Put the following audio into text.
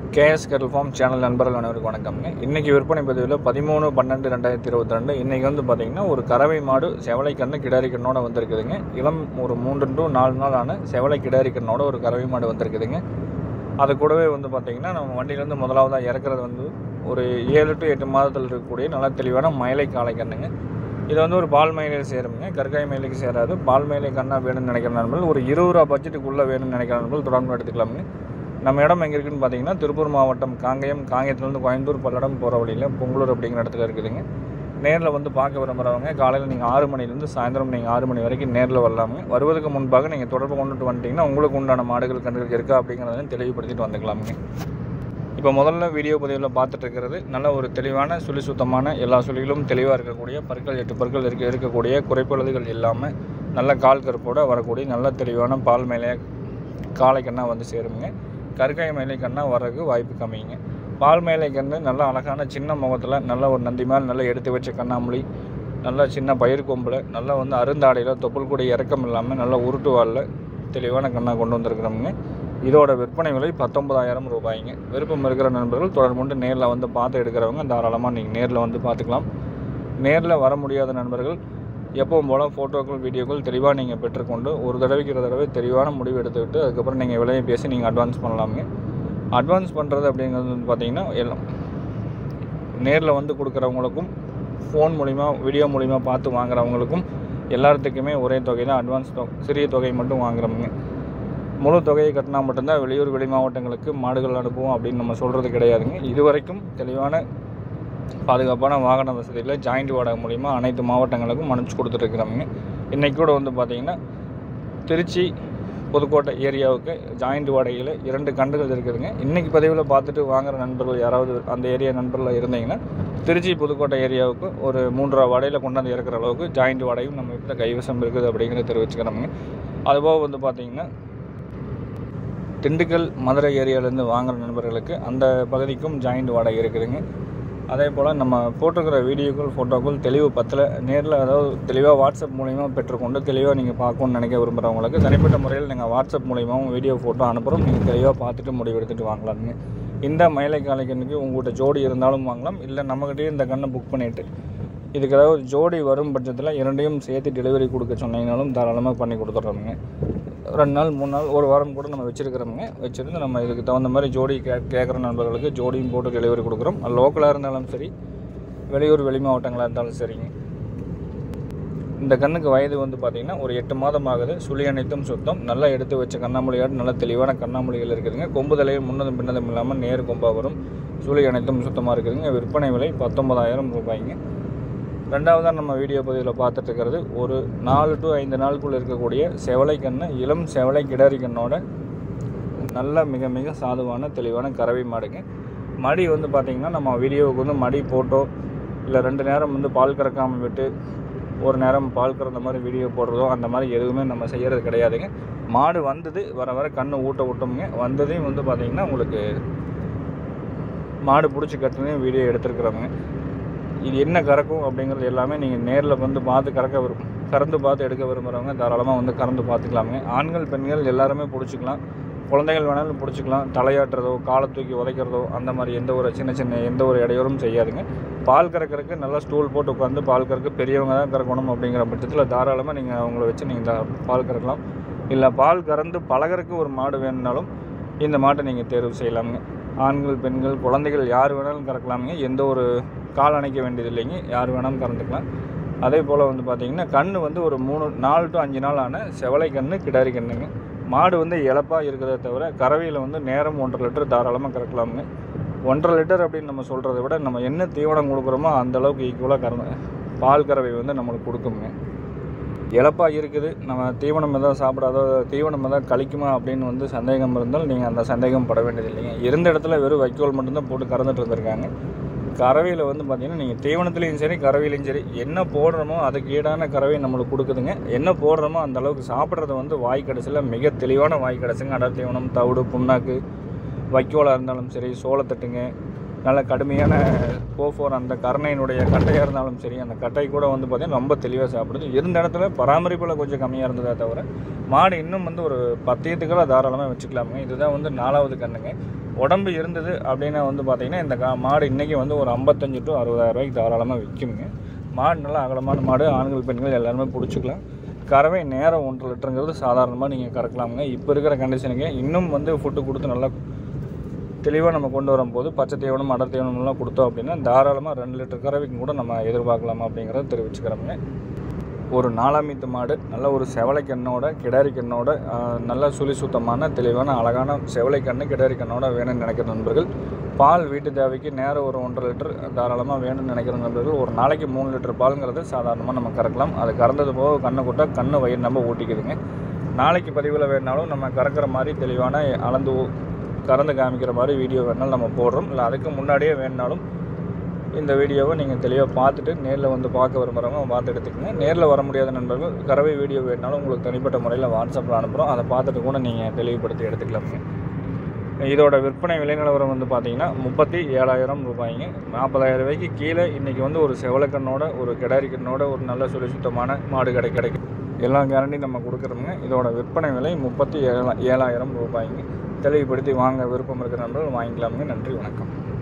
KS kettle form channel நண்பர்கள் அனைவருக்கும் வணக்கம்ங்க இன்றைக்கி விற்பனை பதிவில் பதிமூணு பன்னெண்டு ரெண்டாயிரத்தி இருபத்தி ரெண்டு இன்றைக்கி வந்து பார்த்திங்கன்னா ஒரு கறவை மாடு செவலை கண்ணு கிடாரி கண்ணோட வந்திருக்குதுங்க இளம் ஒரு மூன்று டு நாலு நாள் ஆன செவலை கிடாரி கண்ணோட ஒரு கறவை மாடு வந்திருக்குதுங்க அது கூடவே வந்து பார்த்திங்கன்னா நம்ம வண்டியிலேருந்து முதலாவதாக இறக்குறது வந்து ஒரு ஏழு டு எட்டு மாதத்தில் இருக்கக்கூடிய நல்ல தெளிவான மயிலை காளை கண்ணுங்க இது வந்து ஒரு பால் மயிலையில் சேருங்க கற்காய் மயிலுக்கு சேராது பால் மயிலை கண்ணா வேணும்னு நினைக்கிற நண்பர்கள் ஒரு இருபது ரூபா பட்ஜெட்டுக்குள்ளே வேணும்னு நினைக்கிற நண்பர்கள் தொடர்ந்து எடுத்துக்கலாமுங்க நம்ம இடம் எங்கே இருக்குன்னு பார்த்தீங்கன்னா திருப்பூர் மாவட்டம் காங்கயம் காங்கயத்துலேருந்து கோயம்புத்தூர் பல்லடம் போகிற வழியில் பொங்கலூர் அப்படிங்கிற இடத்துல இருக்குதுங்க நேரில் வந்து பார்க்க விரும்புகிறவங்க காலையில் நீங்கள் ஆறு மணிலேருந்து சாயந்தரம் நீங்கள் ஆறு மணி வரைக்கும் நேரில் வரலாமுங்க வருவதற்கு முன்பாக நீங்கள் தொடர்பு கொண்டுட்டு வந்துட்டீங்கன்னா உங்களுக்கு உண்டான மாடுகள் கண்டுகள் இருக்கா அப்படிங்கிறதையும் தெளிவுபடுத்திட்டு வந்துக்கலாமுங்க இப்போ முதல்ல வீடியோ பதிவில் பார்த்துட்டு இருக்கிறது நல்ல ஒரு தெளிவான சுழி சுத்தமான எல்லா சுழிகளும் தெளிவாக இருக்கக்கூடிய பற்கள் எட்டு பற்கள் இருக்க இருக்கக்கூடிய குறைப்பழுதுகள் இல்லாமல் நல்ல கால் கருப்போட வரக்கூடிய நல்ல தெளிவான பால் மேலே காளை கண்ணா வந்து சேருங்க கருக்காய் மேலை கண்ணா வர்றதுக்கு வாய்ப்பு கம்மிங்க பால் மேலை கண்ணு நல்ல அழகான சின்ன முகத்தில் நல்ல ஒரு நந்தி மேல் நல்லா எடுத்து வச்ச கண்ணாமொழி நல்ல சின்ன பயிர் கொம்பில் நல்லா வந்து அருந்தாடையில் தொப்புள் கூட இறக்கம் இல்லாமல் நல்ல உருட்டு வாலில் தெளிவான கண்ணா கொண்டு வந்திருக்கிறோமுங்க இதோட விற்பனை விலை பத்தொன்பதாயிரம் ரூபாய்ங்க விருப்பம் இருக்கிற நண்பர்கள் தொடர்பு கொண்டு நேரில் வந்து பார்த்து எடுக்கிறவங்க தாராளமாக நீங்கள் நேரில் வந்து பார்த்துக்கலாம் நேரில் வர முடியாத நண்பர்கள் எப்பவும் போல் ஃபோட்டோக்கள் வீடியோக்கள் தெளிவாக நீங்கள் பெற்றுக்கொண்டு ஒரு தடவைக்கு ஒரு தடவை தெளிவான முடிவு எடுத்துக்கிட்டு அதுக்கப்புறம் நீங்கள் விலையை பேசி நீங்கள் அட்வான்ஸ் பண்ணலாமுங்க அட்வான்ஸ் பண்ணுறது அப்படிங்கிறது வந்து பார்த்தீங்கன்னா எல்லாம் நேரில் வந்து கொடுக்குறவங்களுக்கும் ஃபோன் மூலிமா வீடியோ மூலிமா பார்த்து வாங்குறவங்களுக்கும் எல்லாத்துக்குமே ஒரே தொகை தான் அட்வான்ஸ் தொகை சிறிய தொகை மட்டும் வாங்குறோமுங்க முழு தொகையை கட்டினா மட்டும்தான் வெளியூர் வெளி மாவட்டங்களுக்கு மாடுகள் அனுப்புவோம் அப்படின்னு நம்ம சொல்கிறது கிடையாதுங்க இது வரைக்கும் தெளிவான பாதுகாப்பான வாகன வசதியில் ஜாயிண்ட் வாடகை மூலிமா அனைத்து மாவட்டங்களுக்கும் அனுப்பிச்சு கொடுத்துட்ருக்குறோமுங்க இன்றைக்கி கூட வந்து பார்த்திங்கன்னா திருச்சி புதுக்கோட்டை ஏரியாவுக்கு ஜாயிண்ட் வாடகையில் இரண்டு கண்டுகள் இருக்குதுங்க இன்றைக்கி பதிவில் பார்த்துட்டு வாங்குற நண்பர்கள் யாராவது அந்த ஏரியா நண்பர்கள் இருந்தீங்கன்னா திருச்சி புதுக்கோட்டை ஏரியாவுக்கு ஒரு மூன்றரை வாடகையில் கொண்டாந்து இறக்குற அளவுக்கு ஜாயிண்ட் வாடகையும் நம்ம கிட்ட கைவசம் இருக்குது அப்படிங்கிறத தெரிவிச்சுக்கிறோமுங்க அதுபோக வந்து பார்த்திங்கன்னா திண்டுக்கல் மதுரை ஏரியாவிலேருந்து வாங்குற நண்பர்களுக்கு அந்த பகுதிக்கும் ஜாயிண்ட் வாடகை இருக்குதுங்க அதே போல் நம்ம போட்டிருக்கிற வீடியோக்கள் ஃபோட்டோக்கள் தெளிவு பத்தில் நேரில் அதாவது தெளிவாக வாட்ஸ்அப் மூலிமா பெற்றுக்கொண்டு தெளிவாக நீங்கள் பார்க்கணும்னு நினைக்க விரும்புகிறவங்களுக்கு தனிப்பட்ட முறையில் நீங்கள் வாட்ஸ்அப் மூலியமாகவும் வீடியோ ஃபோட்டோ அனுப்புகிறோம் நீங்கள் தெளிவாக பார்த்துட்டு முடிவு எடுத்துகிட்டு வாங்கலாமுங்க இந்த மயிலை காலைக்கண்ணுக்கு உங்கள்கிட்ட ஜோடி இருந்தாலும் வாங்கலாம் இல்லை நம்மக்கிட்டே இந்த கண்ணை புக் பண்ணிவிட்டு இதுக்கு ஏதாவது ஜோடி வரும் பட்சத்தில் இரண்டையும் சேர்த்து டெலிவரி கொடுக்க சொன்னீங்கனாலும் தாராளமாக பண்ணி கொடுத்துட்றோமுங்க ரெண்டு நாள் மூணு நாள் ஒரு வாரம் கூட நம்ம வச்சுருக்கிறோமுங்க வச்சுருந்து நம்ம இதுக்கு தகுந்த மாதிரி ஜோடி கே கேட்குற நண்பர்களுக்கு ஜோடியும் போட்டு டெலிவரி கொடுக்குறோம் லோக்கலாக இருந்தாலும் சரி வெளியூர் வெளி மாவட்டங்களாக இருந்தாலும் சரிங்க இந்த கண்ணுக்கு வயது வந்து பார்த்திங்கன்னா ஒரு எட்டு மாதம் ஆகுது சுழி அனைத்தும் சுத்தம் நல்லா எடுத்து வச்ச கண்ணாமொழியாடு நல்ல தெளிவான கண்ணாமொழிகள் இருக்குதுங்க கொம்பு தலையும் முன்னதும் பின்னதும் இல்லாமல் நேர் கொம்பாக வரும் சுழி அனைத்தும் சுத்தமாக இருக்குதுங்க விற்பனை விலை பத்தொன்பதாயிரம் ரூபாய்ங்க ரெண்டாவதாக நம்ம வீடியோ பதிவில் பார்த்துட்டு இருக்கிறது ஒரு நாலு டு ஐந்து நாளுக்குள்ளே இருக்கக்கூடிய செவலை கண்ணு இளம் செவலை கிடாரி கண்ணோட நல்ல மிக மிக சாதுவான தெளிவான கறவை மாடுங்க மடி வந்து பார்த்திங்கன்னா நம்ம வீடியோவுக்கு வந்து மடி போட்டோ இல்லை ரெண்டு நேரம் வந்து பால் கறக்காமல் விட்டு ஒரு நேரம் பால் கறந்த மாதிரி வீடியோ போடுறதோ அந்த மாதிரி எதுவுமே நம்ம செய்கிறது கிடையாதுங்க மாடு வந்தது வர வர கண்ணு ஊட்ட விட்டோமுங்க வந்ததையும் வந்து பார்த்திங்கன்னா உங்களுக்கு மாடு பிடிச்சி கட்டுனதையும் வீடியோ எடுத்துருக்குறோங்க இது என்ன கறக்கும் அப்படிங்கிறது எல்லாமே நீங்கள் நேரில் வந்து பார்த்து கறக்க விரும்பும் கறந்து பார்த்து எடுக்க விரும்புகிறவங்க தாராளமாக வந்து கறந்து பார்த்துக்கலாமுங்க ஆண்கள் பெண்கள் எல்லாருமே பிடிச்சிக்கலாம் குழந்தைகள் வேணாலும் பிடிச்சிக்கலாம் தலையாட்டுறதோ காலை தூக்கி உதைக்கிறதோ அந்த மாதிரி எந்த ஒரு சின்ன சின்ன எந்த ஒரு இடையூறும் செய்யாதுங்க பால் கறக்கிறதுக்கு நல்லா ஸ்டூல் போட்டு உட்காந்து பால் கறக்க பெரியவங்க தான் கறக்கணும் அப்படிங்கிற பட்சத்தில் தாராளமாக நீங்கள் அவங்கள வச்சு நீங்கள் பால் கறக்கலாம் இல்லை பால் கறந்து பழகிறதுக்கு ஒரு மாடு வேணும்னாலும் இந்த மாட்டை நீங்கள் தேர்வு செய்யலாமுங்க ஆண்கள் பெண்கள் குழந்தைகள் யார் வேணாலும் கறக்கலாமுங்க எந்த ஒரு கால் அணைக்க வேண்டியது இல்லைங்க யார் வேணாலும் கறந்துக்கலாம் அதே போல் வந்து பார்த்திங்கன்னா கண் வந்து ஒரு மூணு நாலு டு அஞ்சு நாள் ஆன செவலை கன்று கிடாரி கண்ணுங்க மாடு வந்து இழப்பாக இருக்கிறத தவிர கறவையில் வந்து நேரம் ஒன்றரை லிட்டர் தாராளமாக கறக்கலாமுங்க ஒன்றரை லிட்டர் அப்படின்னு நம்ம சொல்கிறத விட நம்ம என்ன தீவனம் கொடுக்குறோமோ அந்தளவுக்கு ஈக்குவலாக கறந்து பால் கறவை வந்து நம்மளுக்கு கொடுக்குங்க இழப்பாக இருக்குது நம்ம தீவனம் எதாவது சாப்பிடாதோ தீவனம் எதாவது கழிக்குமா அப்படின்னு வந்து சந்தேகம் இருந்தால் நீங்கள் அந்த சந்தேகம் பட வேண்டியது இல்லைங்க இருந்த இடத்துல வெறும் வைக்கோல் மட்டும்தான் போட்டு கறந்துட்டு இருந்திருக்காங்க கறவையில் வந்து பார்த்திங்கன்னா நீங்கள் தீவனத்துலேயும் சரி கறவையிலையும் சரி என்ன போடுறோமோ அதுக்கு ஈடான கறவை நம்மளுக்கு கொடுக்குதுங்க என்ன போடுறோமோ அந்த அளவுக்கு சாப்பிட்றது வந்து வாய் கடைசியில் மிக தெளிவான வாய் கடைசிங்க அடர் தீவனம் தவிடு புண்ணாக்கு வைக்கோலாக இருந்தாலும் சரி சோளத்தட்டுங்க நல்ல கடுமையான போஃபோர் அந்த கருணையினுடைய கட்டையாக இருந்தாலும் சரி அந்த கட்டை கூட வந்து பார்த்திங்கன்னா ரொம்ப தெளிவாக சாப்பிடுது இருந்த இடத்துல பராமரிப்பில் கொஞ்சம் கம்மியாக இருந்ததே தவிர மாடு இன்னும் வந்து ஒரு பத்தியத்துக்குள்ள தாராளமாக வச்சுக்கலாமுங்க இதுதான் வந்து நாலாவது கண்ணுங்க உடம்பு இருந்தது அப்படின்னா வந்து பார்த்திங்கன்னா இந்த கா மாடு இன்றைக்கி வந்து ஒரு ஐம்பத்தஞ்சு டு அறுபதாயிரம் ரூபாய்க்கு தாராளமாக விற்குங்க மாடு நல்லா அகலமான மாடு ஆண்கள் பெண்கள் எல்லாருமே பிடிச்சிக்கலாம் கறவை நேரம் ஒன்றரை லிட்டருங்கிறது சாதாரணமாக நீங்கள் கறக்கலாமுங்க இப்போ இருக்கிற கண்டிஷனுக்கு இன்னும் வந்து ஃபுட்டு கொடுத்து நல்லா தெளிவாக நம்ம கொண்டு வரும்போது பச்சை தீவனம் அடர் தீவனம்லாம் கொடுத்தோம் அப்படின்னா தாராளமாக ரெண்டு லிட்டர் கறவைக்கும் கூட நம்ம எதிர்பார்க்கலாம் அப்படிங்கிறத தெரிவிச்சுக்கிறோங்க ஒரு நாலாமீத்து மாடு நல்ல ஒரு செவலை கண்ணோட கிடாரி கண்ணோட ஆஹ், நல்ல சுழி சுத்தமான தெளிவான அழகான செவலை கண்ணு கிடாரி கண்ணோட வேணும்னு நினைக்கிற நண்பர்கள் பால் வீட்டு தேவைக்கு நேரம் ஒரு ஒன்றரை லிட்டர் தாராளமாக வேணும்னு நினைக்கிற நண்பர்கள் ஒரு நாளைக்கு மூணு லிட்டர் பாலுங்கிறது சாதாரணமாக நம்ம கறக்கலாம் அது கறந்தது போக கண்ணை கொட்டா கண்ணு வயிறு நம்ம ஊட்டிக்குதுங்க நாளைக்கு பதிவில் வேணாலும் நம்ம கறக்கிற மாதிரி தெளிவான அளந்து ஊ- கறந்து காமிக்கிற மாதிரி வீடியோ வேணாலும் நம்ம போடுறோம் இல்லை அதுக்கு முன்னாடியே வேணுனாலும் இந்த வீடியோவை நீங்கள் தெளிவாக பார்த்துட்டு நேரில் வந்து பார்க்க விரும்புகிறவங்க பார்த்து எடுத்துக்கங்க நேரில் வர முடியாத நண்பர்கள் கறவை வீடியோ வேணாலும் உங்களுக்கு தனிப்பட்ட முறையில் வாட்ஸ்அப்பில் அனுப்புகிறோம் அதை பார்த்துட்டு கூட நீங்கள் தெளிவுபடுத்தி எடுத்துக்கலாமுங்க இதோட விற்பனை விலை நிலவரம் வந்து பார்த்தீங்கன்னா முப்பத்தி ஏழாயிரம் ரூபாய்ங்க நாற்பதாயிரம் ரூபாய்க்கு கீழே இன்றைக்கி வந்து ஒரு செவலக்கண்ணோட ஒரு கிடாரி கண்ணோட ஒரு நல்ல சுழி சுத்தமான மாடு கடை கிடைக்கும் எல்லா கேரண்டி நம்ம கொடுக்குறோமுங்க இதோட விற்பனை விலை முப்பத்தி ஏழா ஏழாயிரம் ரூபாய்ங்க தெளிவுபடுத்தி வாங்க விருப்பம் இருக்கிற நண்பர்கள் வாங்கிக்கலாமுங்க நன்றி வணக்கம்